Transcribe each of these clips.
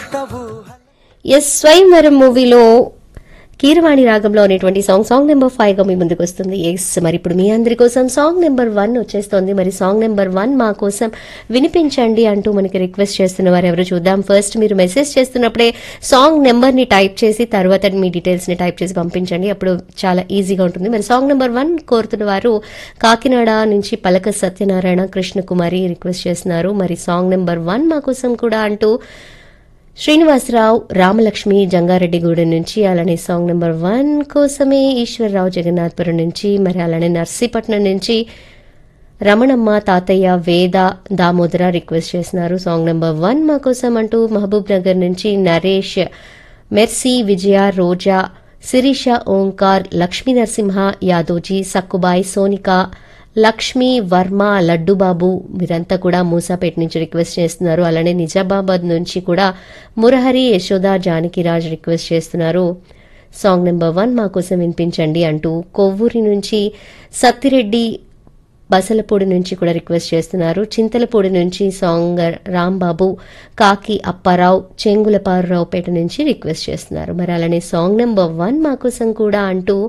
yes స్వయంవరం మూవీలో కీరవాణి రాగంలో అనేటువంటి సాంగ్ సాంగ్ నెంబర్ ఫైవ్ గా మీ ముందుకు వస్తుంది ఎస్ మరి ఇప్పుడు మీ అందరి కోసం సాంగ్ నెంబర్ వన్ వచ్చేస్తోంది మరి సాంగ్ నెంబర్ వన్ మా కోసం వినిపించండి అంటూ మనకి రిక్వెస్ట్ చేస్తున్న వారు ఎవరు చూద్దాం ఫస్ట్ మీరు మెసేజ్ చేస్తున్నప్పుడే సాంగ్ నెంబర్ ని టైప్ చేసి తర్వాత మీ డీటెయిల్స్ ని టైప్ చేసి పంపించండి అప్పుడు చాలా ఈజీగా ఉంటుంది మరి సాంగ్ నెంబర్ వన్ కోరుతున్న వారు కాకినాడ నుంచి పలక సత్యనారాయణ కృష్ణకుమారి రిక్వెస్ట్ చేస్తున్నారు మరి సాంగ్ నెంబర్ వన్ మా కోసం కూడా అంటూ శ్రీనివాసరావు రామలక్ష్మి జంగారెడ్డిగూడెం నుంచి అలానే సాంగ్ నెంబర్ వన్ కోసమే ఈశ్వరరావు జగన్నాథపురం నుంచి మరి అలానే నర్సీపట్నం నుంచి రమణమ్మ తాతయ్య వేద దామోదర రిక్వెస్ట్ చేస్తున్నారు సాంగ్ నెంబర్ వన్ మా కోసం అంటూ మహబూబ్ నగర్ నుంచి నరేష్ మెర్సీ విజయ రోజా శిరీష ఓంకార్ లక్ష్మీ నరసింహ యాదోజీ సక్కుబాయ్ సోనిక లక్ష్మి వర్మ లడ్డుబాబు వీరంతా కూడా మూసాపేట నుంచి రిక్వెస్ట్ చేస్తున్నారు అలానే నిజామాబాద్ నుంచి కూడా మురహరి యశోద జానకిరాజ్ రిక్వెస్ట్ చేస్తున్నారు సాంగ్ నెంబర్ వన్ మా కోసం వినిపించండి అంటూ కొవ్వూరి నుంచి సత్తిరెడ్డి బసలపూడి నుంచి కూడా రిక్వెస్ట్ చేస్తున్నారు చింతలపూడి నుంచి సాంగ్ రాంబాబు కాకి అప్పారావు చెంగులపారావుపేట నుంచి రిక్వెస్ట్ చేస్తున్నారు మరి అలానే సాంగ్ నెంబర్ వన్ మా కోసం కూడా అంటూ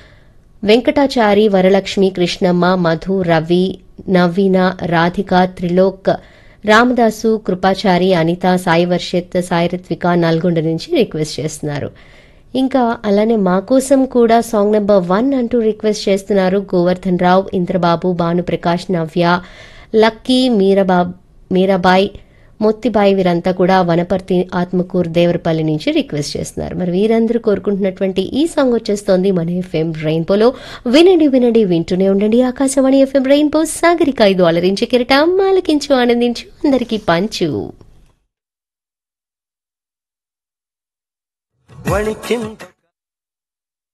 వెంకటాచారి వరలక్ష్మి కృష్ణమ్మ మధు రవి నవీన రాధిక త్రిలోక్ రామదాసు కృపాచారి అనిత సాయి వర్షిత్ సాయి రిత్విక నల్గొండ నుంచి రిక్వెస్ట్ చేస్తున్నారు ఇంకా అలానే మా కోసం కూడా సాంగ్ నెంబర్ వన్ అంటూ రిక్వెస్ట్ చేస్తున్నారు గోవర్ధన్ రావు ఇంద్రబాబు భానుప్రకాష్ నవ్య లక్కీ మీరాబాబ్ మీరాబాయ్ మొత్తిబాయి వీరంతా కూడా వనపర్తి ఆత్మకూర్ దేవరపల్లి నుంచి రిక్వెస్ట్ చేస్తున్నారు మరి వీరందరూ కోరుకుంటున్నటువంటి ఈ సాంగ్ వచ్చేస్తోంది మన ఎఫ్ఎం రెయిన్బోలో వినండి వినండి వింటూనే ఉండండి ఆకాశవాణి ఎఫ్ఎం రెయిన్బో సాగరిక ఐదు అలరించి కిరటం ఆలకించు ఆనందించు అందరికీ పంచు వణికింత